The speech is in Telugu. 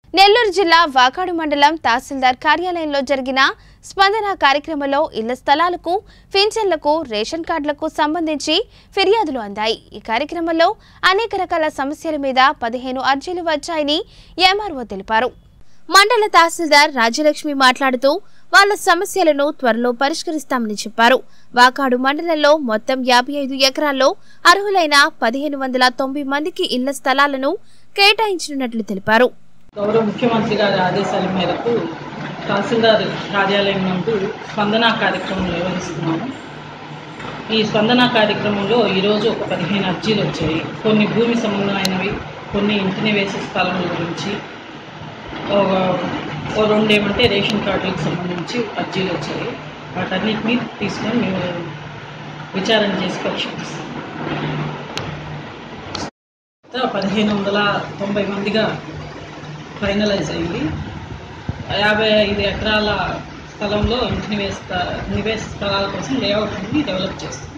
నెల్లూరు జిల్లా వాకాడు మండలం తహసీల్దార్ కార్యాలయంలో జరిగిన స్పందన కార్యక్రమంలో ఇళ్ల స్థలాలకు పింఛన్లకు రేషన్ కార్డులకు సంబంధించి ఫిర్యాదులు అందాయి ఈ కార్యక్రమంలో అనేక రకాల సమస్యల మీద పదిహేను అర్జీలు వచ్చాయని ఎంఆర్ఓ తెలిపారు మండల తహసీల్దార్ రాజ్యలక్ష్మి మాట్లాడుతూ వాళ్ళ సమస్యలను త్వరలో పరిష్కరిస్తామని చెప్పారు వాకాడు మండలంలో మొత్తం యాభై ఐదు ఎకరాల్లో అర్హులైన పదిహేను వందల తొంభై మందికి ఇళ్ల స్థలాలను కేటాయించనున్నట్లు తెలిపారు గౌరవ ముఖ్యమంత్రి గారి ఆదేశాల మేరకు తహసీల్దార్ కార్యాలయం నందు స్పందన కార్యక్రమం నిర్వహిస్తున్నాము ఈ స్పందన కార్యక్రమంలో ఈరోజు ఒక పదిహేను అర్జీలు వచ్చాయి కొన్ని భూమి సంబంధమైనవి కొన్ని ఇంటిని వేసే స్థలం గురించి ఒక- ఓ రెండు ఏమంటే రేషన్ కార్డులకు సంబంధించి అర్జీలు వచ్చాయి వాటన్నిటిని తీసుకొని మేము విచారణ చేసి పరిశీలిస్తాం పదిహేను వందల తొంభై మందిగా ఫైనలైజ్ అయింది యాభై ఐదు ఎకరాల స్థలంలో ఇంటి నివేశ నివేశ స్థలాల కోసం లేఅవుట్ని డెవలప్ చేస్తుంది